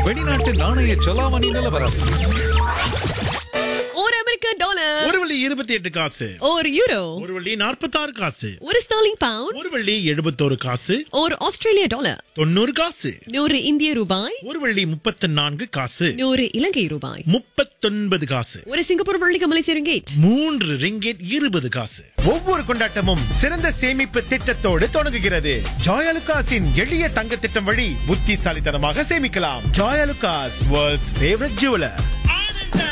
வெளிநாட்டு நாணய செலாவணி நிலவரம் ஒரு அமெரிக்க டாலர் ஒரு வள்ளி இருபத்தி எட்டு காசு ஒரு யூரோ ஒரு வள்ளி நாற்பத்தி ஆறு காசு ஒரு ஸ்டாலிங் பவுண்ட் ஒரு வள்ளி எழுபத்தோரு காசு ஒரு ஆஸ்திரேலிய டாலர் தொண்ணூறு காசு நூறு இந்திய ரூபாய் ஒரு வள்ளி முப்பத்தி நான்கு காசு நூறு இலங்கை ரூபாய் முப்பத்தொன்பது காசு ஒரு சிங்கப்பூர் வெள்ளிக்கு மலேசிய ரிங்கேட் மூன்று ரிங்கெட் இருபது காசு ஒவ்வொரு கொண்டாட்டமும் சிறந்த சேமிப்பு திட்டத்தோடு தொடங்குகிறது ஜாயலுகாஸின் எளிய தங்க திட்டம் வழி புத்திசாலித்தனமாக சேமிக்கலாம் ஜாயலுகாஸ் வேர்ல்ட்ஸ் ஃபேவரட் ஜுவலர்